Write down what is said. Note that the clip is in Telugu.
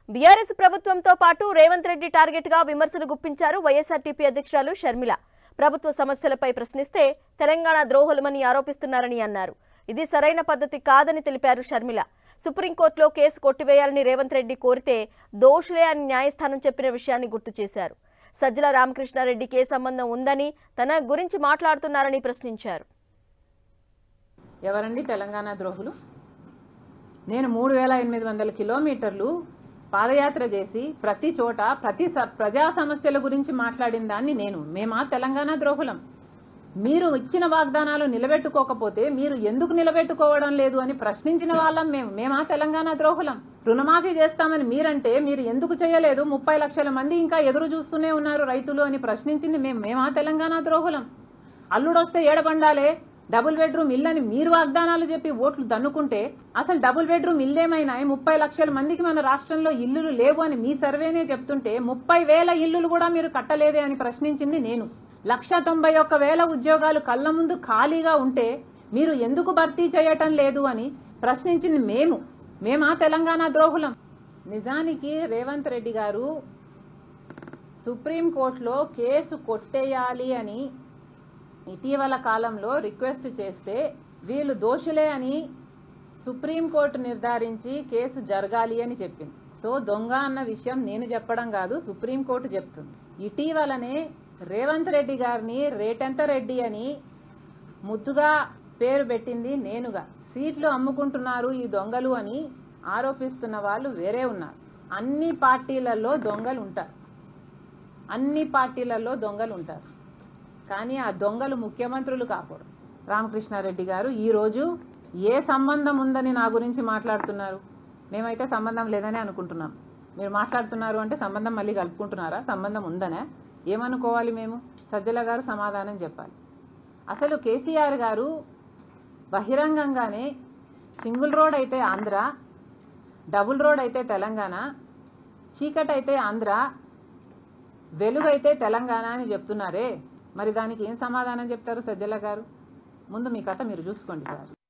బీఆర్ఎస్ ప్రభుత్వంతో పాటు రేవంత్ రెడ్డి టార్గెట్ గా విమర్శలు గుప్పించారు వైఎస్ఆర్టీపీ అధ్యక్షురాలు షర్మిల ప్రభుత్వ సమస్యలపై ప్రశ్నిస్తే తెలంగాణ ద్రోహులమని ఆరోపిస్తున్నారని అన్నారు ఇది సరైన పద్ధతి కాదని తెలిపారు షర్మిల సుప్రీంకోర్టులో కేసు కొట్టివేయాలని రేవంత్ రెడ్డి కోరితే దోషులే అని న్యాయస్థానం చెప్పిన విషయాన్ని గుర్తు చేశారు సజ్జల రామకృష్ణారెడ్డికి ఏ సంబంధం ఉందని తన గురించి మాట్లాడుతున్నారని ప్రశ్నించారు ఎవరండి తెలంగాణ ద్రోహులు నేను మూడు వేల ఎనిమిది వందల కిలోమీటర్లు పాదయాత్ర చేసి ప్రతి చోట ప్రతి స- ప్రజా సమస్యల గురించి మాట్లాడిన దాన్ని నేను మేమా తెలంగాణ ద్రోహులం మీరు ఇచ్చిన వాగ్దానాలు నిలబెట్టుకోకపోతే మీరు ఎందుకు నిలబెట్టుకోవడం లేదు అని ప్రశ్నించిన వాళ్ళం మేము మేమా తెలంగాణ ద్రోహులం రుణమాఫీ చేస్తామని మీరంటే మీరు ఎందుకు చేయలేదు ముప్పై లక్షల మంది ఇంకా ఎదురు చూస్తూనే ఉన్నారు రైతులు అని ప్రశ్నించింది మేము మేమా తెలంగాణ ద్రోహులం అల్లుడొస్తే ఏడబండాలే డబుల్ బెడ్రూమ్ ఇల్లు అని మీరు వాగ్దానాలు చెప్పి ఓట్లు దన్నుకుంటే అసలు డబుల్ బెడ్రూమ్ ఇల్లు ఏమైనాయి ముప్పై లక్షల మందికి మన రాష్ట్రంలో ఇల్లులు లేవు అని మీ సర్వేనే చెప్తుంటే ముప్పై వేల ఇల్లులు కూడా మీరు కట్టలేదే అని ప్రశ్నించింది నేను లక్ష తొంభై ఒక్క వేల ఉద్యోగాలు కళ్ళ ముందు ఖాళీగా ఉంటే మీరు ఎందుకు భర్తీ చేయటం లేదు అని ప్రశ్నించింది మేము మేమా తెలంగాణ ద్రోహులం నిజానికి రేవంత్ రెడ్డి గారు సుప్రీంకోర్టులో కేసు కొట్టేయాలి అని ఇటీవల కాలంలో రిక్వెస్ట్ చేస్తే వీళ్ళు దోషులే అని సుప్రీంకోర్టు నిర్ధారించి కేసు జరగాలి అని చెప్పింది సో దొంగ అన్న విషయం నేను చెప్పడం కాదు సుప్రీంకోర్టు చెప్తుంది ఇటీవలనే రేవంత్ రెడ్డి గారిని రేటెంత రెడ్డి అని ముద్దుగా పేరు పెట్టింది నేనుగా సీట్లు అమ్ముకుంటున్నారు ఈ దొంగలు అని ఆరోపిస్తున్న వాళ్ళు వేరే ఉన్నారు అన్ని పార్టీలలో దొంగలు ఉంటారు అన్ని పార్టీలలో దొంగలు ఉంటారు కానీ ఆ దొంగలు ముఖ్యమంత్రులు కాకూడదు రామకృష్ణారెడ్డి గారు ఈ రోజు ఏ సంబంధం ఉందని నా గురించి మాట్లాడుతున్నారు మేమైతే సంబంధం లేదని అనుకుంటున్నాం మీరు మాట్లాడుతున్నారు అంటే సంబంధం మళ్ళీ కలుపుకుంటున్నారా సంబంధం ఉందనే ఏమనుకోవాలి మేము సజ్జల గారు సమాధానం చెప్పాలి అసలు కేసీఆర్ గారు బహిరంగంగానే సింగిల్ రోడ్ అయితే ఆంధ్ర డబుల్ రోడ్ అయితే తెలంగాణ చీకట్ అయితే ఆంధ్ర వెలుగైతే తెలంగాణ అని చెప్తున్నారే మరి దానికి ఏం సమాధానం చెప్తారు సజ్జల గారు ముందు మీ కథ మీరు చూసుకోండి సార్